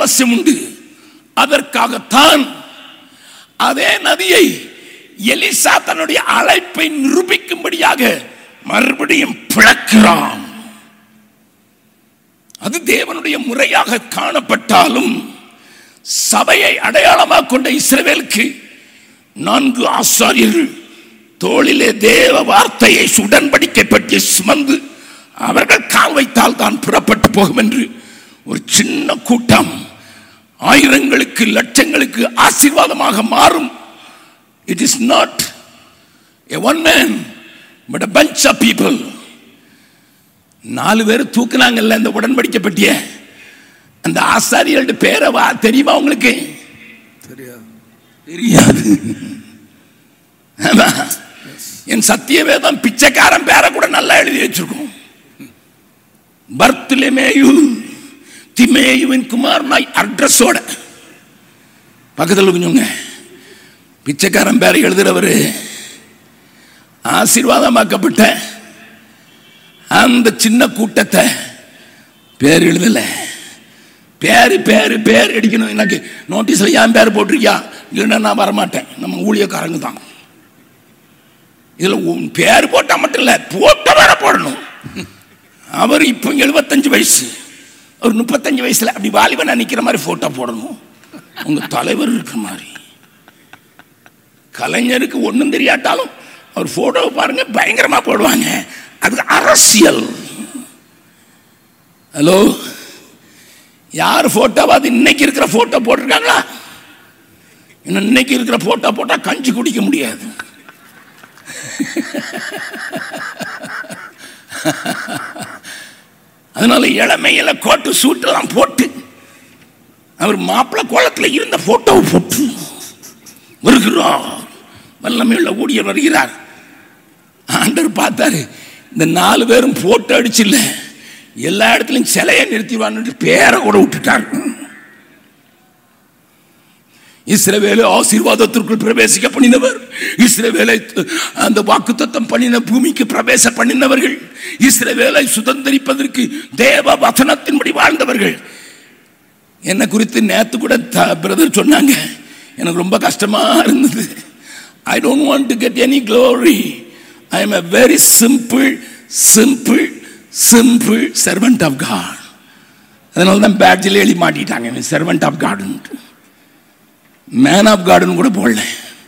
அவசியம் உண்டு அதற்காகத்தான் அதே நதியை எலிசா தன்னுடைய அழைப்பை நிரூபிக்கும்படியாக மறுபடியும் பிளக்கிறான் அது தேவனுடைய முறையாக காணப்பட்டாலும் சபையை அடையாளமாக கொண்ட இஸ்ரவேலுக்கு நான்கு ஆசாரியர்கள் தோளிலே தேவ வார்த்தையை சுடன்படிக்கை பற்றி சுமந்து அவர்கள் கால் வைத்தால் தான் புறப்பட்டு போகும் என்று ஒரு சின்ன கூட்டம் ஆயிரங்களுக்கு லட்சங்களுக்கு ஆசீர்வாதமாக மாறும் it is not a one man but a bunch of people நாலு பேர் தூக்குனாங்கல்ல இந்த உடன்படிக்கை பற்றிய அந்த ஆசாரியர்கள்ட்ட பேரை வா தெரியுமா உங்களுக்கு தெரியாது தெரியாது ஆமா. என் சத்திய வேதம் பிச்சைக்காரன் பேரை கூட நல்லா எழுதி வச்சிருக்கோம் பர்த்லமேயு திமேயுவின் குமாரனாய் அட்ரஸோட பக்கத்தில் கொஞ்சங்க பிச்சைக்காரன் பேரை எழுதுறவரு ஆசீர்வாதமாக்கப்பட்ட அந்த சின்ன கூட்டத்தை பேர் எழுதல பேரு பேரு பேர் அடிக்கணும் எனக்கு நோட்டீஸ்ல ஏன் பேர் போட்டிருக்கியா இல்லைன்னா நான் வரமாட்டேன் நம்ம ஊழியக்காரங்க தான் இதுல உன் பேர் போட்டா மட்டும் இல்ல போட்ட வேற போடணும் அவர் இப்போ எழுபத்தஞ்சு வயசு ஒரு முப்பத்தஞ்சு வயசுல அப்படி வாலிபனா நிக்கிற மாதிரி போட்டோ போடணும் உங்க தலைவர் இருக்கிற மாதிரி கலைஞருக்கு ஒண்ணும் தெரியாட்டாலும் அவர் போட்டோவை பாருங்க பயங்கரமா போடுவாங்க அது அரசியல் ஹலோ யார் போட்டோவாது இன்னைக்கு இருக்கிற போட்டோ போட்டிருக்காங்களா இன்னும் இன்னைக்கு இருக்கிற போட்டோ போட்டா கஞ்சி குடிக்க முடியாது அதனால இளமையில கோட்டு சூட்டெல்லாம் போட்டு அவர் மாப்பிள்ளை கோலத்தில் இருந்த போட்டோவை போட்டு வருகிறார் வல்லமையுள்ள ஊழியர் வருகிறார் ஆண்டவர் பார்த்தாரு இந்த நாலு பேரும் போட்டோ அடிச்சில்ல எல்லா இடத்துலையும் சிலையை நிறுத்திவான்னு பேரை கூட விட்டுட்டார் இஸ்ரவேலை ஆசீர்வாதத்திற்குள் பிரவேசிக்க பண்ணினவர் இஸ்ரவேலை அந்த வாக்குத்தத்தம் பண்ணின பூமிக்கு பிரவேச பண்ணினவர்கள் இஸ்ரவேலை சுதந்திரிப்பதற்கு தேவ வசனத்தின்படி வாழ்ந்தவர்கள் என்ன குறித்து நேத்து கூட பிரதர் சொன்னாங்க எனக்கு ரொம்ப கஷ்டமா இருந்தது I don't want to get any glory I am a very simple simple simple servant of God அதனால தான் பேட்ஜில் எழுதி மாட்டிட்டாங்க சர்வெண்ட் ஆஃப் காடுன்ட்டு மேன் ஆஃப் காடுன்னு கூட போடல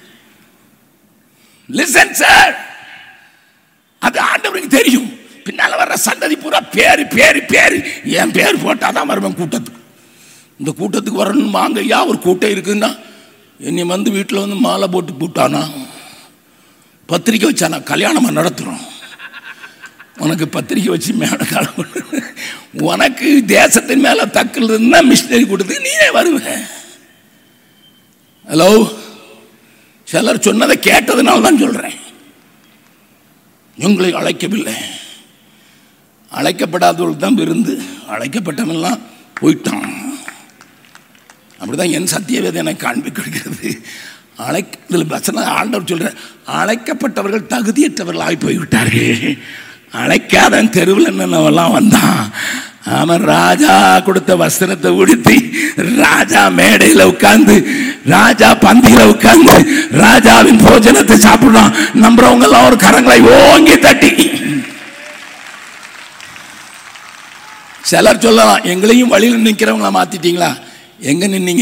லிசன் சார் அது ஆண்டவருக்கு தெரியும் பின்னால வர்ற சந்ததி பூரா பேரு பேரு பேரு என் பேர் போட்டாதான் வருவேன் கூட்டத்துக்கு இந்த கூட்டத்துக்கு வரணும் வாங்க ஐயா ஒரு கூட்டம் இருக்குன்னா என்னை வந்து வீட்டில் வந்து மாலை போட்டு கூட்டானா பத்திரிக்கை வச்சானா கல்யாணமாக நடத்துகிறோம் உனக்கு பத்திரிக்கை வச்சு மேலே காலம் உனக்கு தேசத்தின் மேலே தக்கல் இருந்தால் மிஷினரி கொடுத்து நீயே வருவேன் ஹலோ சிலர் சொன்னதை கேட்டதுனால தான் சொல்கிறேன் உங்களை அழைக்கவில்லை அழைக்கப்படாதவர்கள் தான் விருந்து அழைக்கப்பட்டவன்லாம் போயிட்டான் அப்படிதான் என் சத்தியவேதை எனக்கு காண்பிக்கிறது அழை இதில் வசனம் ஆண்டவர் சொல்ற அழைக்கப்பட்டவர்கள் தகுதியற்றவர்கள் ஆகி போய்விட்டார்கள் அழைக்காதன் தெருவில் என்னென்னவெல்லாம் வந்தான் அவன் ராஜா கொடுத்த வஸ்திரத்தை உடுத்தி ராஜா மேடையில் உட்கார்ந்து ராஜா பந்தியில உட்கார்ந்து ராஜாவின் போஜனத்தை சாப்பிடுறான் நம்புறவங்க எல்லாம் ஒரு கரங்களை ஓங்கி தட்டி சிலர் சொல்லலாம் எங்களையும் வழியில் நிற்கிறவங்கள மாத்திட்டீங்களா எங்க நின்னீங்க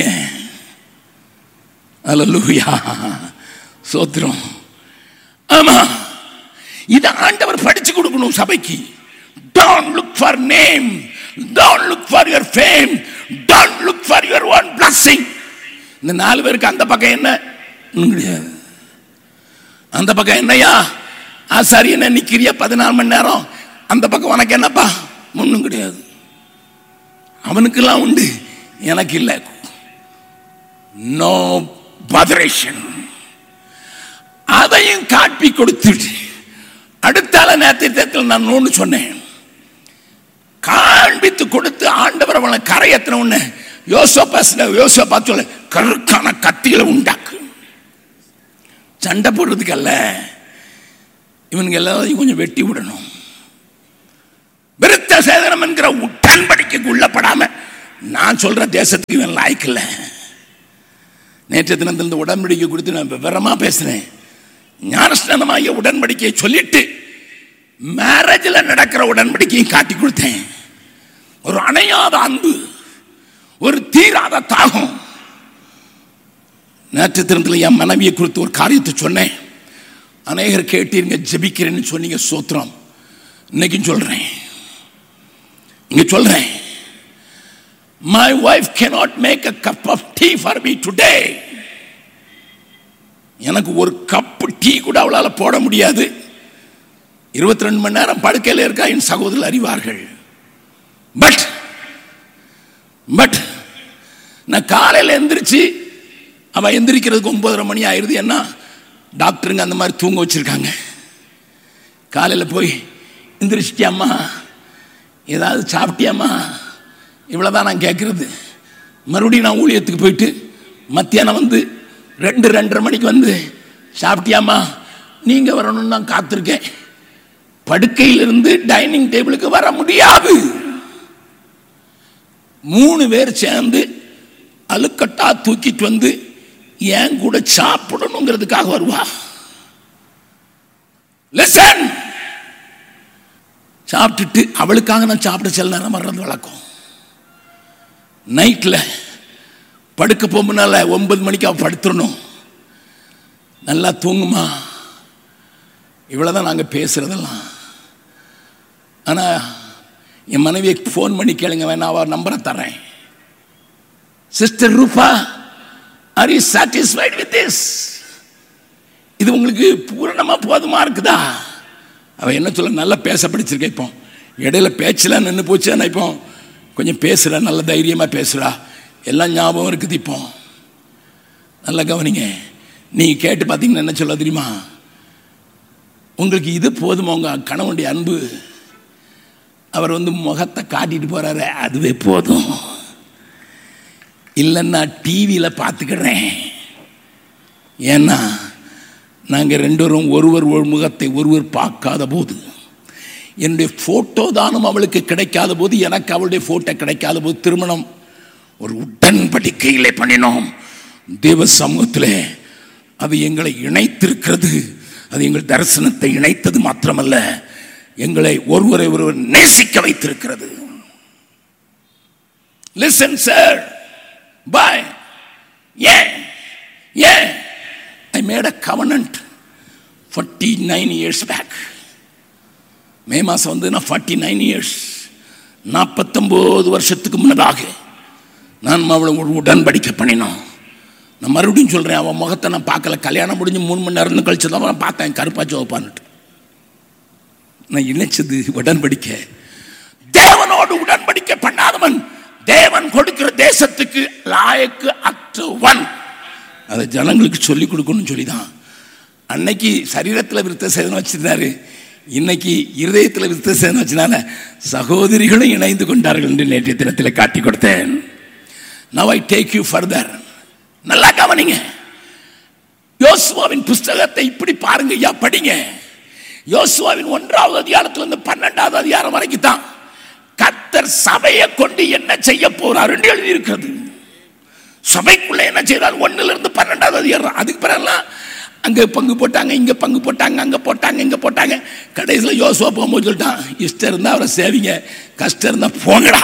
அல்லூயா சோத்திரம் ஆமா இதை ஆண்டவர் படிச்சு கொடுக்கணும் சபைக்கு don't look for name don't look for your fame don't look for your own blessing இந்த நாலு பேருக்கு அந்த பக்கம் என்ன ஒண்ணும் கிடையாது அந்த பக்கம் என்னையா ஆசாரி என்ன நிக்கிறிய பதினாலு மணி நேரம் அந்த பக்கம் உனக்கு என்னப்பா ஒன்றும் கிடையாது அவனுக்கெல்லாம் உண்டு எனக்கு இல்லை நோ பதரேஷன் அதையும் காட்டி கொடுத்துட்டு அடுத்தால நேரத்தில் நான் ஒன்று சொன்னேன் காண்பித்து கொடுத்து ஆண்டவர் அவனை கரையத்தின உடனே யோசப்பா யோசப்பா சொல்ல கருக்கான கத்திகளை உண்டாக்கு சண்டை போடுறதுக்கு அல்ல இவனுக்கு எல்லாத்தையும் கொஞ்சம் வெட்டி விடணும் விருத்த சேதனம் என்கிற உடன்படிக்கைக்கு உள்ளப்படாம நான் சொல்ற தேசத்துக்கு இவன் லாய்க்கில்ல நேற்று தினத்தில் இந்த உடன்படிக்கை குறித்து நான் விவரமா பேசுறேன் ஞானஸ்நானமாகிய உடன்படிக்கையை சொல்லிட்டு மேரேஜில் நடக்கிற உடன்படிக்கையும் காட்டி கொடுத்தேன் ஒரு அணையாத அன்பு ஒரு தீராத தாகம் நேற்று தினத்தில் என் மனைவியை குறித்து ஒரு காரியத்தை சொன்னேன் அநேகர் கேட்டீங்க ஜெபிக்கிறேன்னு சொன்னீங்க சோத்திரம் இன்னைக்கும் சொல்றேன் இங்க சொல்றேன் my wife cannot make a cup of tea for me today எனக்கு ஒரு கப்பு டீ கூட அவளால் போட முடியாது இருபத்தி ரெண்டு மணி நேரம் படுக்கையில் இருக்கா என் சகோதரர் அறிவார்கள் பட் பட் நான் காலையில் எந்திரிச்சு அவன் எந்திரிக்கிறதுக்கு ஒன்பதரை மணி ஆயிடுது என்ன டாக்டருங்க அந்த மாதிரி தூங்க வச்சிருக்காங்க காலையில் போய் எந்திரிச்சிட்டியாம்மா ஏதாவது சாப்பிட்டியாம்மா இவ்வளோதான் நான் கேட்குறது மறுபடியும் நான் ஊழியத்துக்கு போயிட்டு மத்தியானம் வந்து ரெண்டு ரெண்டரை மணிக்கு வந்து சாப்பிட்டியாம்மா நீங்கள் வரணும்னு நான் காத்திருக்கேன் படுக்கையிலிருந்து டைனிங் டேபிளுக்கு வர முடியாது மூணு பேர் சேர்ந்து அழுக்கட்டா தூக்கிட்டு வந்து என் கூட சாப்பிடணுங்கிறதுக்காக வருவா லிசன் சாப்பிட்டுட்டு அவளுக்காக நான் சாப்பிட சில நேரம் வர்றது வழக்கம் நைட்டில் படுக்க போகும்போனால ஒன்பது மணிக்கு அவள் படுத்துடணும் நல்லா தூங்குமா இவ்வளோதான் நாங்கள் பேசுகிறதெல்லாம் ஆனால் என் மனைவியை ஃபோன் பண்ணி கேளுங்க வேணா அவள் நம்பரை தரேன் sister Rupa are you satisfied with this இது உங்களுக்கு பூரணமாக போதுமா இருக்குதா அவள் என்ன சொல்ல நல்லா பேச படிச்சிருக்கேன் இப்போ இடையில பேச்செல்லாம் நின்று போச்சு ஆனால் இப்போ கொஞ்சம் பேசுகிறா நல்ல தைரியமாக பேசுகிறா எல்லாம் ஞாபகம் இருக்குது இப்போ நல்லா கவனிங்க நீங்கள் கேட்டு பார்த்தீங்கன்னா என்ன சொல்ல தெரியுமா உங்களுக்கு இது போதுமா உங்கள் கணவனுடைய அன்பு அவர் வந்து முகத்தை காட்டிட்டு போகிறாரு அதுவே போதும் இல்லைன்னா டிவியில் பார்த்துக்கிறேன் ஏன்னா நாங்கள் ரெண்டோரும் ஒருவர் ஒரு முகத்தை ஒருவர் பார்க்காத போது என்னுடைய ஃபோட்டோ தானும் அவளுக்கு கிடைக்காத போது எனக்கு அவளுடைய ஃபோட்டோ கிடைக்காத போது திருமணம் ஒரு உடன்படிக்கையிலே பண்ணினோம் தேவ சமூகத்தில் அது எங்களை இணைத்திருக்கிறது அது எங்கள் தரிசனத்தை இணைத்தது மாத்திரமல்ல எங்களை ஒருவரை ஒருவர் நேசிக்க வைத்திருக்கிறது லிசன் சார் பாய் ஏன் ஏன் I made a covenant forty nine years back May மாதம் வந்து நான் ஃபார்ட்டி நைன் இயர்ஸ் நாற்பத்தொம்போது வருஷத்துக்கு முன்னதாக நான் அவளை ஒரு உடன்படிக்கை பண்ணினோம் நான் மறுபடியும் சொல்கிறேன் அவன் முகத்தை நான் பார்க்கல கல்யாணம் முடிஞ்சு மூணு மணி நேரம் கழிச்சு தான் நான் பார்த்தேன் கருப்பாச்சு வைப்பான்ட்டு நான் இணைச்சது உடன்படிக்கை தேவனோடு உடன்படிக்கை பண்ணாதவன் தேவன் கொடுக்கிற தேசத்துக்கு லாயக்கு அற்றவன் அதை ஜனங்களுக்கு சொல்லிக் கொடுக்கணும்னு சொல்லி தான் அன்னைக்கு சரீரத்தில் விருத்த சேதனம் வச்சிருந்தாரு இன்னைக்கு இருதயத்தில் விருத்த சேதனம் வச்சனால சகோதரிகளும் இணைந்து கொண்டார்கள் என்று நேற்றைய தினத்தில் காட்டி கொடுத்தேன் now I take you further நல்லா கவனிங்க யோசுவாவின் புஸ்தகத்தை இப்படி பாருங்க ஐயா படிங்க யோசுவாவின் ஒன்றாவது அதிகாரத்திலிருந்து பன்னெண்டாவது அதிகாரம் வரைக்கும் தான் கத்தர் சபையை கொண்டு என்ன செய்ய போறார் என்று எழுதியிருக்கிறது சபைக்குள்ள என்ன செய்தால் ஒன்னுல இருந்து பன்னெண்டாவது அதிகாரம் அதுக்கு பிறகுலாம் அங்க பங்கு போட்டாங்க இங்க பங்கு போட்டாங்க அங்க போட்டாங்க இங்க போட்டாங்க கடைசியில் யோசுவா போகும்போது சொல்லிட்டான் இஷ்டம் இருந்தா அவரை சேவிங்க கஷ்டம் இருந்தா போங்கடா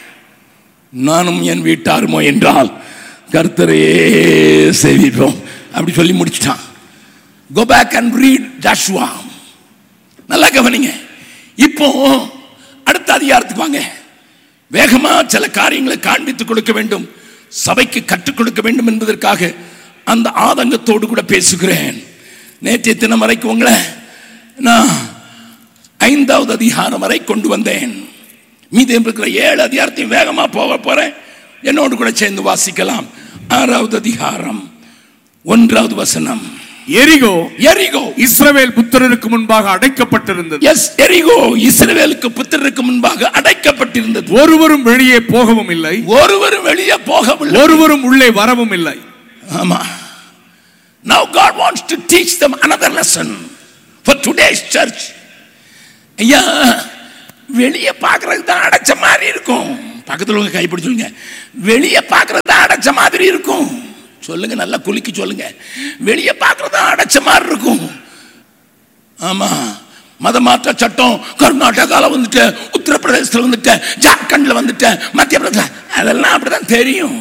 நானும் என் வீட்டாருமோ என்றால் கர்த்தரையே சேவிப்போம் அப்படி சொல்லி முடிச்சிட்டான் go back and read Joshua நல்லா கவனிங்க இப்போ அடுத்த அதிகாரத்துக்கு வாங்க வேகமா சில காரியங்களை காண்பித்துக் கொடுக்க வேண்டும் சபைக்கு கற்றுக் கொடுக்க வேண்டும் என்பதற்காக அந்த ஆதங்கத்தோடு கூட பேசுகிறேன் நேற்றைய தினம் வரைக்கும் உங்களை நான் ஐந்தாவது அதிகாரம் வரை கொண்டு வந்தேன் மீதி இருக்கிற ஏழு அதிகாரத்தையும் வேகமா போக போறேன் என்னோடு கூட சேர்ந்து வாசிக்கலாம் ஆறாவது அதிகாரம் ஒன்றாவது வசனம் எரிகோ எரிகோ இஸ்ரவேல் புத்திரருக்கு முன்பாக அடைக்கப்பட்டிருந்தது எஸ் எரிகோ இஸ்ரவேலுக்கு புத்திரருக்கு முன்பாக அடைக்கப்பட்டிருந்தது ஒருவரும் வெளியே போகவும் இல்லை ஒருவரும் வெளியே போகவில்லை ஒருவரும் உள்ளே வரவும் இல்லை ஆமா now god wants to teach them another lesson for today's church ஐயா வெளியே பார்க்கறதுக்கு தான் அடைச்ச மாதிரி இருக்கும் பக்கத்தில் உங்க கைப்பிடி சொல்லுங்க வெளியே பார்க்கறது தான் அடைச்ச மாதிரி இருக்கும் சொல்லுங்க நல்லா குலுக்கி சொல்லுங்க வெளியே பார்க்கறது தான் அடைச்ச மாதிரி இருக்கும் ஆமா மதமாற்ற சட்டம் கர்நாடகாவில் வந்துட்டு உத்தரப்பிரதேசத்தில் வந்துட்டு ஜார்க்கண்டில் வந்துட்டு மத்திய பிரதேச அதெல்லாம் அப்படிதான் தெரியும்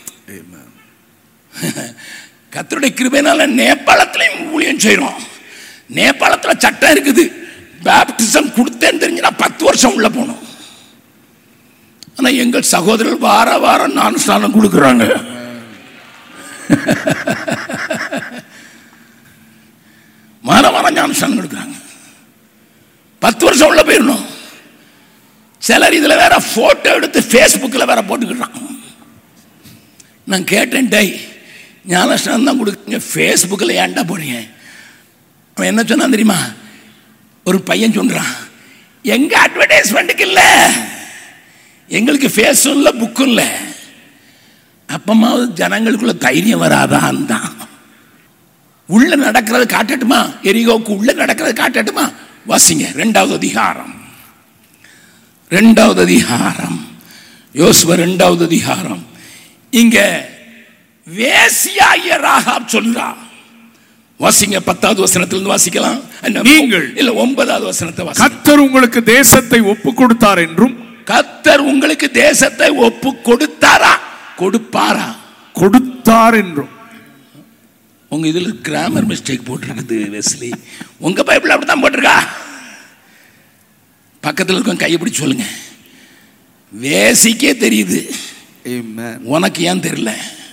கத்தருடைய கிருபையினால நேபாளத்திலையும் ஊழியம் செய்கிறோம் நேபாளத்தில் சட்டம் இருக்குது பேப்டிசம் கொடுத்தேன்னு தெரிஞ்சுனா பத்து வருஷம் உள்ள போகணும் ஆனால் எங்கள் சகோதரர்கள் வார வாரம் நான் ஸ்நானம் கொடுக்குறாங்க வார வாரம் ஞானஸ்தானம் கொடுக்குறாங்க பத்து வருஷம் உள்ள போயிடணும் சிலர் இதில் வேற ஃபோட்டோ எடுத்து ஃபேஸ்புக்கில் வேற போட்டுக்கிறான் நான் கேட்டேன் டேய் ஞானஸ்தானம் தான் கொடுக்குறீங்க ஃபேஸ்புக்கில் ஏன்டா போறீங்க அவன் என்ன சொன்னான் தெரியுமா ஒரு பையன் சொல்றான் எங்க அட்வர்டைஸ்மெண்ட்டுக்கு இல்லை எங்களுக்கு ஃபேஸும் இல்லை புக்கும் இல்லை அப்பமாவது ஜனங்களுக்குள்ள தைரியம் வராதான் தான் உள்ள நடக்கிறது காட்டட்டுமா எரிகோவுக்கு உள்ள நடக்கிறது காட்டட்டுமா வாசிங்க ரெண்டாவது அதிகாரம் ரெண்டாவது அதிகாரம் யோசுவ ரெண்டாவது அதிகாரம் இங்க வேசியாகிய ராகாப் சொல்றா வாசிங்க பத்தாவது வசனத்திலிருந்து வாசிக்கலாம் என்ன, நீங்கள் இல்ல ஒன்பதாவது வசனத்தை வாசி கத்தர் உங்களுக்கு தேசத்தை ஒப்பு கொடுத்தார் என்றும் கத்தர் உங்களுக்கு தேசத்தை ஒப்பு கொடுத்தாரா கொடுப்பாரா கொடுத்தார் என்றும் உங்க இதுல கிராமர் மிஸ்டேக் போட்டிருக்குது வெஸ்லி உங்க பைபிள் அப்படித்தான் போட்டிருக்கா பக்கத்தில் இருக்கும் கையை பிடிச்சு சொல்லுங்க வேசிக்கே தெரியுது உனக்கு ஏன் தெரியல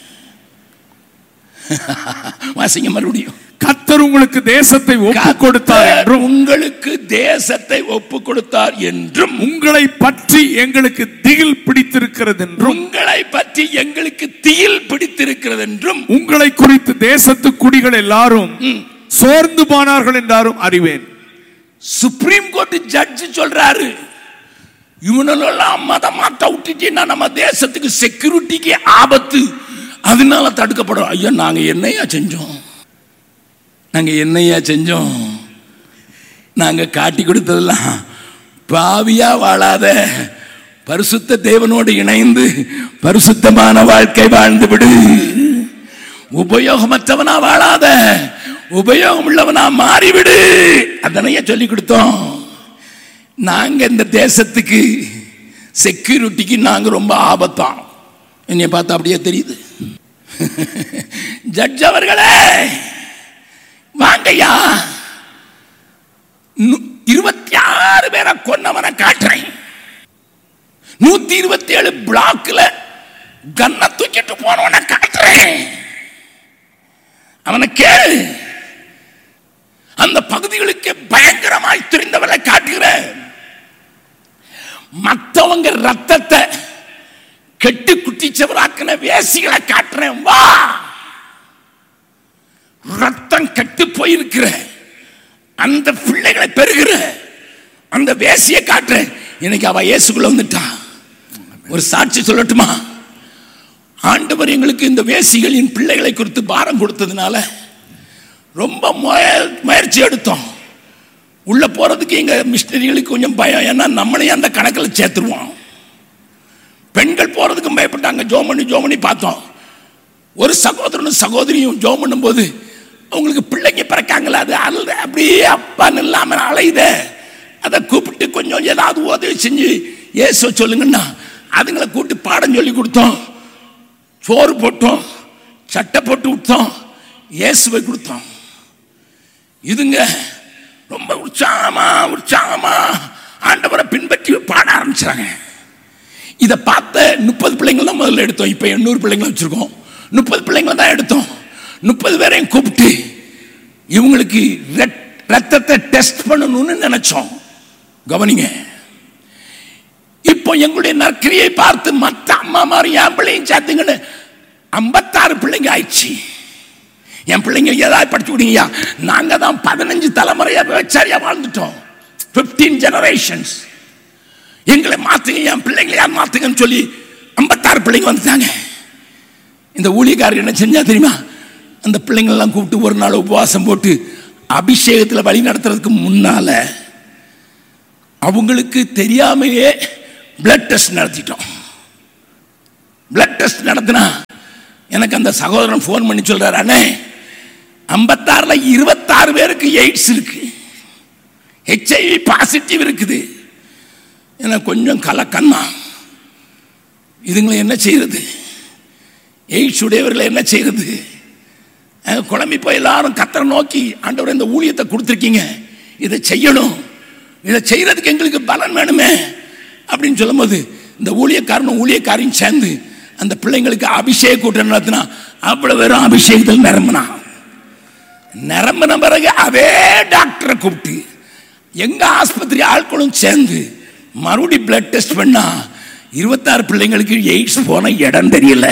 வாசிங்க மறுபடியும் கத்தர் உங்களுக்கு தேசத்தை ஒப்பு கொடுத்தார் கர்த்தர் என்றும் உங்களுக்கு தேசத்தை ஒப்பு கொடுத்தார் என்றும் உங்களை பற்றி எங்களுக்கு திகில் பிடித்திருக்கிறது என்றும் உங்களை பற்றி எங்களுக்கு தீயில் பிடித்திருக்கிறது என்றும் உங்களை குறித்து தேசத்து குடிகள் எல்லாரும் ம், சோர்ந்து போனார்கள் என்றாரும் அறிவேன் சுப்ரீம் கோர்ட் ஜட்ஜ் சொல்றாரு இவனெல்லாம் மதமாட்ட விட்டுட்டீங்கன்னா நம்ம தேசத்துக்கு செக்யூரிட்டிக்கு ஆபத்து அதனால தடுக்கப்படும் ஐயா நாங்க என்னையா செஞ்சோம் நாங்க என்னையா செஞ்சோம் நாங்க காட்டி கொடுத்ததெல்லாம் பாவியா வாழாத பரிசுத்த தேவனோடு இணைந்து பரிசுத்தமான வாழ்க்கை வாழ்ந்து விடு உபயோகமற்றவனா வாழாத உபயோகம் உள்ளவனா மாறிவிடு அதனையே சொல்லி கொடுத்தோம் நாங்க இந்த தேசத்துக்கு செக்யூரிட்டிக்கு நாங்க ரொம்ப ஆபத்தாம் என்னைய பார்த்தா அப்படியே தெரியுது ஜட்ஜ் அவர்களே வாங்கய்யா நு- இருபத்தி ஆறு பேரை கொன்னவனை காட்டுறேன் நூத்தி இருபத்தி ஏழு பிளாக்ல கன்னை தூக்கிட்டு போனவனை காட்டுறேன் அவனை கேளு அந்த பகுதிகளுக்கு பயங்கரமாய் தெரிந்தவரை காட்டுகிறேன் மத்தவங்க ரத்தத்தை கெட்டு குட்டிச்சவராக்கின வேசிகளை காட்டுறேன் வா ரத்தம் கெட்டு போயிருக்கிற அந்த பிள்ளைகளை பெறுகிற அந்த வேசியை காட்டுறேன் இன்னைக்கு அவ இயேசுக்குள்ள வந்துட்டா ஒரு சாட்சி சொல்லட்டுமா ஆண்டவர் எங்களுக்கு இந்த வேசிகளின் பிள்ளைகளை குறித்து பாரம் கொடுத்ததுனால ரொம்ப முய- முயற்சி எடுத்தோம் உள்ள போறதுக்கு எங்க மிஷினரிகளுக்கு கொஞ்சம் பயம் ஏன்னா நம்மளையும் அந்த கணக்கில் சேர்த்துருவோம் பெண்கள் போறதுக்கும் பயப்பட்டாங்க ஜோமணி ஜோமணி பார்த்தோம் ஒரு சகோதரனும் சகோதரியும் ஜோம் பண்ணும்போது அவங்களுக்கு பிள்ளைங்க பிறக்காங்களா அது அழுத அப்படியே அப்பான்னு இல்லாம அலையுத அதை கூப்பிட்டு கொஞ்சம் ஏதாவது உதவி செஞ்சு ஏசோ சொல்லுங்கன்னா அதுங்களை கூப்பிட்டு பாடம் சொல்லி கொடுத்தோம் சோறு போட்டோம் சட்டை போட்டு விட்டோம் இயேசுவை கொடுத்தோம் இதுங்க ரொம்ப உற்சாகமா உற்சாகமா ஆண்டவரை பின்பற்றி பாட ஆரம்பிச்சாங்க இதை பார்த்த முப்பது பிள்ளைங்கள் தான் முதல்ல எடுத்தோம் இப்போ எண்ணூறு பிள்ளைங்களை வச்சிருக்கோம் முப்பது பிள்ளைங்களை தான் எடுத்தோம் முப்பது பேரையும் கூப்பிட்டு இவங்களுக்கு ரெட்- ரத்தத்தை டெஸ்ட் பண்ணணும்னு நினைச்சோம் கவனிங்க இப்போ எங்களுடைய நற்கிரியை பார்த்து மற்ற அம்மா மாதிரி என் பிள்ளையும் சேர்த்துங்கன்னு ஐம்பத்தாறு பிள்ளைங்க ஆயிடுச்சு என் பிள்ளைங்க ஏதாவது படிச்சு விடுங்கய்யா நாங்க தான் பதினஞ்சு தலைமுறையா விவச்சாரியா வாழ்ந்துட்டோம் 15 ஜெனரேஷன்ஸ் எங்களை மாத்துங்க என் பிள்ளைங்களை யார் மாத்துங்கன்னு சொல்லி ஐம்பத்தாறு பிள்ளைங்க வந்துட்டாங்க இந்த ஊழியக்காரர் என்ன செஞ்சா தெரியுமா அந்த பிள்ளைங்களெல்லாம் கூப்பிட்டு ஒரு நாள் உபவாசம் போட்டு அபிஷேகத்தில் வழி நடத்துறதுக்கு முன்னால அவங்களுக்கு தெரியாமையே பிளட் டெஸ்ட் நடத்திட்டோம் பிளட் டெஸ்ட் நடத்தினா எனக்கு அந்த சகோதரன் ஃபோன் பண்ணி சொல்றாரு அண்ணே ஐம்பத்தாறுல இருபத்தாறு பேருக்கு எய்ட்ஸ் இருக்கு ஹெச்ஐவி பாசிட்டிவ் இருக்குது எனக்கு கொஞ்சம் கலக்கந்தான் இதுங்களை என்ன செய்யறது எய்ட்ஸ் உடையவர்களை என்ன செய்யறது அஹ், குழம்பி போய் எல்லாரும் கத்தரை நோக்கி ஆண்டவர் இந்த ஊழியத்தை கொடுத்துருக்கீங்க இதை செய்யணும் இதை செய்யறதுக்கு எங்களுக்கு பலன் வேணுமே அப்படின்னு சொல்லும்போது இந்த ஊழியக்காரனும் ஊழியக்காரையும் சேர்ந்து அந்த பிள்ளைங்களுக்கு அபிஷேக கூட்டம் நடத்தினா அவ்வளவு வெறும் அபிஷேகத்தில் நிரம்பினான் நிரம்பின பிறகு அதே டாக்டரை கூப்பிட்டு எங்க ஆஸ்பத்திரி ஆட்களும் சேர்ந்து மறுபடி பிளட் டெஸ்ட் பண்ணா இருபத்தாறு பிள்ளைங்களுக்கு எய்ட்ஸ் போன இடம் தெரியல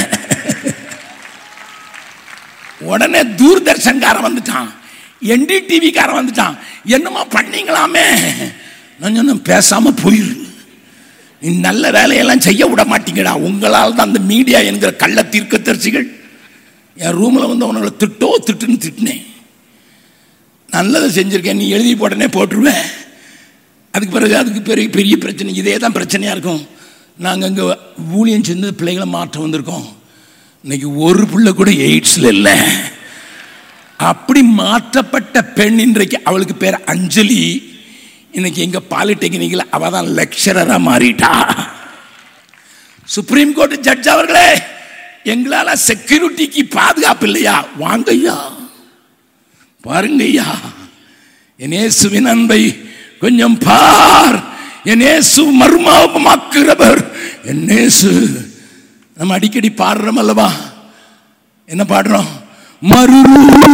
உடனே தூர்தர்ஷன்காரன் வந்துட்டான் என்டிடிவி காரன் வந்துட்டான் என்னமா பண்ணீங்களாமே நான் சொன்னேன் பேசாம போயிரு நீ நல்ல வேலையெல்லாம் செய்ய விட மாட்டீங்கடா உங்களால் தான் அந்த மீடியா என்கிற கள்ள தீர்க்கதரிசிகள் என் ரூமில் வந்து அவனுங்களை திட்டோ திட்டுன்னு திட்டினேன் நல்லதை செஞ்சிருக்கேன் நீ எழுதி போட்டனே போட்டுருவேன் அதுக்கு பிறகு அதுக்கு பெரிய பெரிய பிரச்சனை இதே தான் பிரச்சனையாக இருக்கும் நாங்கள் இங்கே ஊழியம் செஞ்சு பிள்ளைகளை மாற்ற வந்திருக்கோம் இன்னைக்கு ஒரு பிள்ளை கூட எய்ட்ஸில் இல்லை அப்படி மாற்றப்பட்ட பெண் இன்றைக்கு அவளுக்கு பேர் அஞ்சலி இன்னைக்கு எங்க பாலிடெக்னிக்கில் அவ தான் லெக்சரரா மாறிட்டா சுப்ரீம் கோர்ட் ஜட்ஜ் அவர்களே எங்களால செக்யூரிட்டிக்கு பாதுகாப்பு இல்லையா வாங்க ஐயா பாருங்க ஐயா என் இயேசுவின் அன்பை கொஞ்சம் பார் என் இயேசு மர்மமாக்குறவர் என் இயேசு நம்ம அடிக்கடி பாடுறோம் அல்லவா என்ன பாடுறோம் மறு